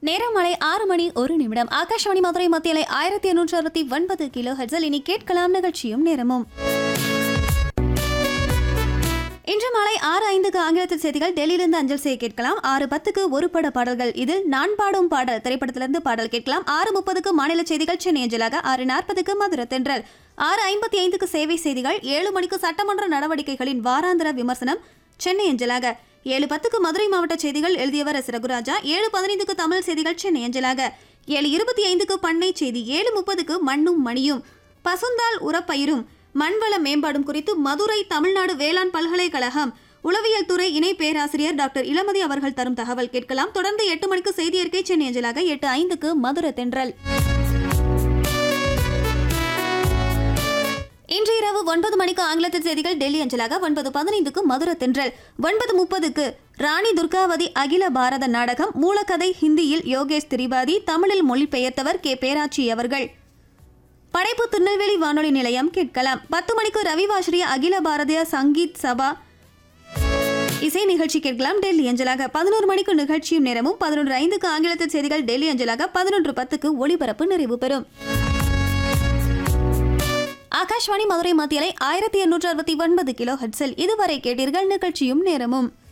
நேரம் மலை ஆறு மணி ஒரு நிமிடம் ஆகாஷவாணி மதுரை மத்தியலை ஆயிரத்தி எண்ணூற்று அறுபத்தி ஒன்பது கிலோ ஹெட்ஸில் இனி கேட்கலாம் நிகழ்ச்சியும் நேரமும் இன்று மாலை ஆறு ஐந்துக்கு ஆங்கிலத்தில் செய்திகள் டெல்லியிலிருந்து அஞ்சல் செய்ய கேட்கலாம் ஆறு பத்துக்கு ஒரு பட பாடல்கள் இதில் நான் பாடும் பாடல் திரைப்படத்திலிருந்து பாடல் கேட்கலாம் ஆறு முப்பதுக்கு மாநில செய்திகள் சென்னை அஞ்சலாக ஆறு நாற்பதுக்கு மதுரை தென்றல் ஆறு ஐம்பத்தி ஐந்துக்கு சேவை செய்திகள் ஏழு மணிக்கு சட்டமன்ற நடவடிக்கைகளின் வாராந்திர விமர்சனம் சென்னை அஞ்சலாக ஏழு பத்துக்கு மதுரை மாவட்ட செய்திகள் எழுதியவர் எஸ் ரகுராஜா ஏழு பதினைந்துக்கு தமிழ் செய்திகள் சென்னை அஞ்சலாக ஏழு இருபத்தி ஐந்துக்கு பண்ணை செய்தி ஏழு முப்பதுக்கு மண்ணும் மணியும் பசுந்தால் உரப்பயிரும் மண்வள மேம்பாடும் குறித்து மதுரை தமிழ்நாடு வேளாண் பல்கலைக்கழகம் உளவியல் துறை இணை பேராசிரியர் டாக்டர் இளமதி அவர்கள் தரும் தகவல் கேட்கலாம் தொடர்ந்து எட்டு மணிக்கு செய்தி அறிக்கை சென்னை அஞ்சலாக எட்டு ஐந்துக்கு மதுரை தென்றல் இன்று இரவு ஒன்பது மணிக்கு ஆங்கிலத்தில் செய்திகள் டெல்லி அஞ்சலாக ஒன்பது பதினைந்துக்கு மதுரை தென்றல் ஒன்பது முப்பதுக்கு ராணி துர்காவதி அகில பாரத நாடகம் மூலக்கதை ஹிந்தியில் யோகேஷ் திரிபாதி தமிழில் மொழிபெயர்த்தவர் கே பேராச்சி அவர்கள் படைப்பு திருநெல்வேலி வானொலி நிலையம் கேட்கலாம் பத்து மணிக்கு ரவிவாஸ்ரீ அகில பாரதிய சங்கீத் சபா இசை நிகழ்ச்சி கேட்கலாம் டெல்லி அஞ்சலாக பதினோரு மணிக்கு நிகழ்ச்சியும் நேரமும் பதினொன்று ஐந்துக்கு ஆங்கிலத்தில் செய்திகள் டெல்லி அஞ்சலாக பதினொன்று பத்துக்கு ஒளிபரப்பு நிறைவு பெறும் ஆகாஷ்வாணி மதுரை மத்தியலை ஆயிரத்தி எண்ணூற்று அறுபத்தி ஒன்பது கிலோ ஹெட்ஸில் இதுவரை கேட்டீர்கள் நிகழ்ச்சியும் நேரமும்